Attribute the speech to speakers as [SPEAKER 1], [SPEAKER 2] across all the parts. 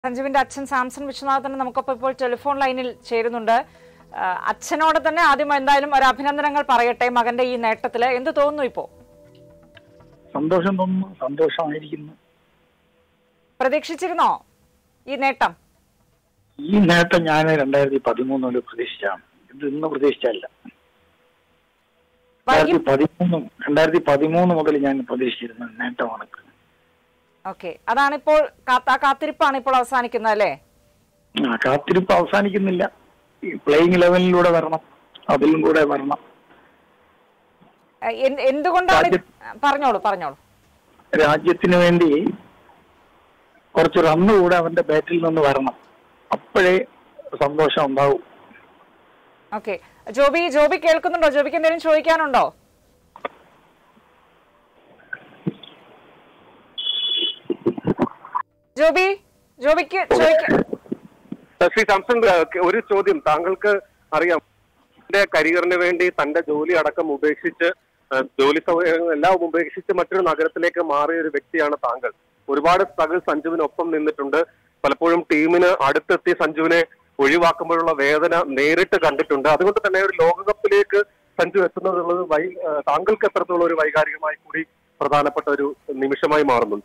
[SPEAKER 1] സഞ്ജുവിന്റെ അച്ഛൻ സാംസൺ വിശ്വനാഥൻ നമുക്കൊപ്പം ഇപ്പോൾ ടെലിഫോൺ ലൈനിൽ ചേരുന്നുണ്ട് ആ, അച്ഛനോട് തന്നെ ആദ്യം എന്തായാലും ഒരു അഭിനന്ദനങ്ങൾ പറയട്ടെ മകന്റെ ഈ നേട്ടത്തില് എന്ത് തോന്നുന്നു ഇപ്പോ
[SPEAKER 2] സന്തോഷം തോന്നുന്നു സന്തോഷമായിരിക്കുന്നു
[SPEAKER 1] പ്രതീക്ഷിച്ചിരുന്നോ ഈ നേട്ടം
[SPEAKER 2] ഈ നേട്ടം ഞാൻ രണ്ടായിരത്തി പതിമൂന്നില് പ്രതീക്ഷിച്ചാണ് ഇത് ഇന്ന് പ്രതീക്ഷിച്ചല്ല
[SPEAKER 1] വൈകി
[SPEAKER 2] രണ്ടായിരത്തി പതിമൂന്ന് രണ്ടായിരത്തി പതിമൂന്ന് മുതൽ ഞാൻ പ്രതീക്ഷിച്ചിരുന്ന നേട്ടമാണ് ഇത്.
[SPEAKER 1] ഓക്കെ അതാണിപ്പോൾ കാത്ത- ആ കാത്തിരിപ്പാണ് ഇപ്പോൾ അവസാനിക്കുന്നത് അല്ലേ
[SPEAKER 2] ആ കാത്തിരിപ്പ് അവസാനിക്കുന്നില്ല ഈ പ്ലേയിങ് ലെവലിലൂടെ വരണം അതിലും കൂടെ വരണം
[SPEAKER 1] ആ, എന്ത്- എന്തുകൊണ്ടാണ് ഇത്- പറഞ്ഞോളൂ പറഞ്ഞോളൂ
[SPEAKER 2] രാജ്യത്തിന് വേണ്ടി കുറച്ച് റണ്ണ് കൂടെ അവന്റെ ബാറ്റിൽ നിന്ന് വരണം അപ്പോഴേ സന്തോഷം ഉണ്ടാവും
[SPEAKER 1] ഓക്കെ ജോബി ജോബി കേൾക്കുന്നുണ്ടോ ജോബിക്ക് എന്തെങ്കിലും ചോദിക്കാനുണ്ടോ ജോബി ജോബിക്ക് ചോദിക്കാൻ
[SPEAKER 3] ശ്രീ സാംസൺ ഏഹ്, ഒരു ചോദ്യം താങ്കൾക്ക് അറിയാം തന്റെ കരിയറിന് വേണ്ടി തന്റെ ജോലി അടക്കം ഉപേക്ഷിച്ച് ഏഹ്, ജോലി സൗകര്യങ്ങൾ എല്ലാം ഉപേക്ഷിച്ച് മറ്റൊരു നഗരത്തിലേക്ക് മാറിയ ഒരു വ്യക്തിയാണ് താങ്കൾ ഒരുപാട് സ്ട്രഗിൾ സഞ്ജുവിനൊപ്പം നിന്നിട്ടുണ്ട് പലപ്പോഴും ടീമിന് അടുത്തെത്തി സഞ്ജുവിനെ ഒഴിവാക്കുമ്പോഴുള്ള വേദന നേരിട്ട് കണ്ടിട്ടുണ്ട് അതുകൊണ്ട് തന്നെ ഒരു ലോകകപ്പിലേക്ക് സഞ്ജു എത്തുന്നതുള്ളത് വൈ ഏഹ്, താങ്കൾക്ക് എത്രത്തോളം ഒരു വൈകാരികമായി കൂടി പ്രധാനപ്പെട്ട ഒരു നിമിഷമായി മാറുന്നുണ്ട്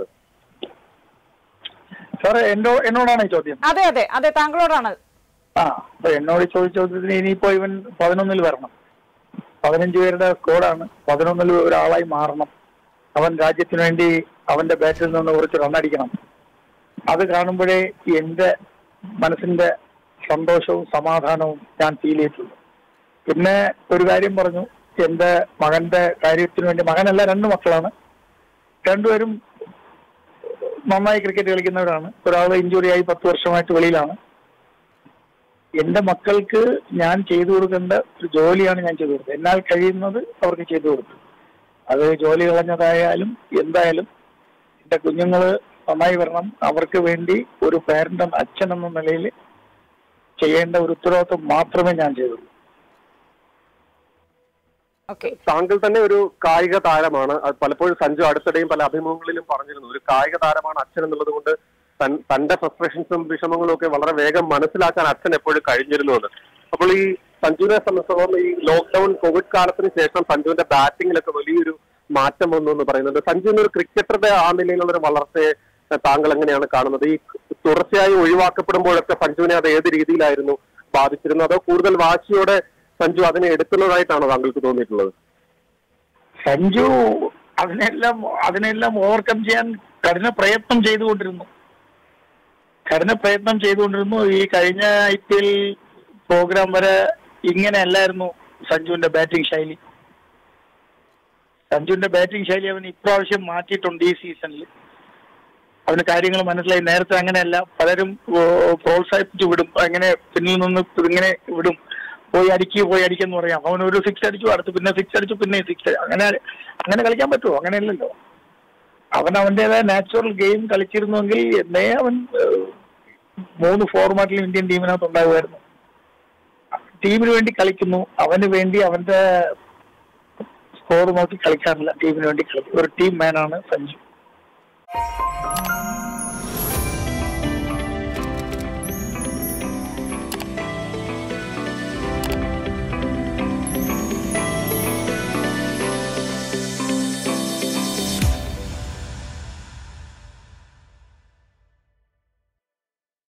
[SPEAKER 2] സാറേ എന്നോ എന്നോടാണ് ഈ ചോദ്യം
[SPEAKER 1] അതെ അതെ അതെ താങ്കളോടാണ്
[SPEAKER 2] ആ അപ്പൊ എന്നോട് ചോദിച്ച ചോദ്യത്തിന് ഇനിയിപ്പോ ഇവൻ പതിനൊന്നിൽ വരണം പതിനഞ്ച് പേരുടെ സ്കോഡാണ് പതിനൊന്നിൽ ഒരാളായി മാറണം അവൻ രാജ്യത്തിന് വേണ്ടി അവന്റെ ബാറ്റിൽ നിന്ന് കുറച്ച് റണ്ണടിക്കണം അത് കാണുമ്പോഴേ എന്റെ മനസ്സിന്റെ സന്തോഷവും സമാധാനവും ഞാൻ ഫീൽ ചെയ്തിട്ടുള്ളൂ പിന്നെ ഒരു കാര്യം പറഞ്ഞു എന്റെ മകന്റെ കാര്യത്തിന് വേണ്ടി മകനല്ല രണ്ട് മക്കളാണ് രണ്ടുപേരും നന്നായി ക്രിക്കറ്റ് കളിക്കുന്നവരാണ് ഒരാൾ ഇഞ്ചുറി ആയി പത്ത് വർഷമായിട്ട് വെളിയിലാണ് എന്റെ മക്കൾക്ക് ഞാൻ ചെയ്തു കൊടുക്കേണ്ട ഒരു ജോലിയാണ് ഞാൻ ചെയ്തു കൊടുത്തത് എന്നാൽ കഴിയുന്നത് അവർക്ക് ചെയ്തു കൊടുത്തു അത് ജോലി കളഞ്ഞതായാലും എന്തായാലും എന്റെ കുഞ്ഞുങ്ങള് നന്നായി വരണം അവർക്ക് വേണ്ടി ഒരു പാരന്റ് അച്ഛൻ എന്ന നിലയിൽ ചെയ്യേണ്ട ഒരു ഉത്തരവാദിത്വം മാത്രമേ ഞാൻ ചെയ്തുള്ളൂ
[SPEAKER 1] ഓക്കെ
[SPEAKER 3] താങ്കൾ തന്നെ ഒരു കായിക താരമാണ് അത് പലപ്പോഴും സഞ്ജു അടുത്തിടെയും പല അഭിമുഖങ്ങളിലും പറഞ്ഞിരുന്നു ഒരു കായിക താരമാണ് അച്ഛൻ എന്നുള്ളത് കൊണ്ട് തൻ- തന്റെ ഫ്രസ്ട്രേഷൻസും വിഷമങ്ങളും ഒക്കെ വളരെ വേഗം മനസ്സിലാക്കാൻ അച്ഛൻ എപ്പോഴും കഴിഞ്ഞിരുന്നു എന്ന് അപ്പോൾ ഈ സഞ്ജുവിനെ സംബന്ധിച്ചിടത്തോളം ഈ ലോക്ക്ഡൌൺ കോവിഡ് കാലത്തിന് ശേഷം സഞ്ജുവിന്റെ ബാറ്റിംഗിലൊക്കെ വലിയൊരു മാറ്റം വന്നു എന്ന് പറയുന്നുണ്ട് സഞ്ജുവിന് ഒരു ക്രിക്കറ്ററുടെ ആ നിലയിലുള്ള ഒരു വളർച്ചയെ ഏഹ്, താങ്കൾ എങ്ങനെയാണ് കാണുന്നത് ഈ തുടർച്ചയായി ഒഴിവാക്കപ്പെടുമ്പോഴൊക്കെ സഞ്ജുവിനെ അത് ഏത് രീതിയിലായിരുന്നു ബാധിച്ചിരുന്നത് അതോ കൂടുതൽ വാശിയോടെ സഞ്ജു അതിനെ എടുക്കുന്നതായിട്ടാണോ താങ്കൾക്ക് തോന്നിയിട്ടുള്ളത്
[SPEAKER 2] സഞ്ജു അതിനെല്ലാം അതിനെല്ലാം ഓവർകം ചെയ്യാൻ കഠിന പ്രയത്നം ചെയ്തുകൊണ്ടിരുന്നു കഠിന പ്രയത്നം ചെയ്തുകൊണ്ടിരുന്നു ഈ കഴിഞ്ഞ ഐ പി എൽ പ്രോഗ്രാം വരെ ഇങ്ങനെ അല്ലായിരുന്നു സഞ്ജുവിന്റെ ബാറ്റിംഗ് ശൈലി സഞ്ജുവിന്റെ ബാറ്റിംഗ് ശൈലി അവൻ ഇപ്രാവശ്യം മാറ്റിയിട്ടുണ്ട് ഈ സീസണിൽ അവന് കാര്യങ്ങൾ മനസ്സിലായി നേരത്തെ അങ്ങനെയല്ല പലരും ഓ, പ്രോത്സാഹിപ്പിച്ചു വിടും അങ്ങനെ പിന്നിൽ നിന്ന് ഇങ്ങനെ വിടും പോയി അടിക്കുക പോയി അടിക്കെന്ന് പറയാം അവൻ ഒരു സിക്സ് അടിച്ചു അടുത്ത് പിന്നെ സിക്സ് അടിച്ചു പിന്നെ സിക്സ് അങ്ങനെ അങ്ങനെ കളിക്കാൻ പറ്റുമോ അങ്ങനെയല്ലല്ലോ അവൻ അവന്റേതായ നാച്ചുറൽ ഗെയിം കളിച്ചിരുന്നുവെങ്കിൽ എന്നേ അവൻ ഏഹ്, മൂന്ന് ഫോർമാറ്റിൽ ഇന്ത്യൻ ടീമിനകത്ത് ഉണ്ടാകുമായിരുന്നു ടീമിന് വേണ്ടി കളിക്കുന്നു അവന് വേണ്ടി അവന്റെ സ്കോർ നോക്കി കളിക്കാറില്ല ടീമിന് വേണ്ടി കളിക്കും ഒരു ടീം മാനാണ് സഞ്ജു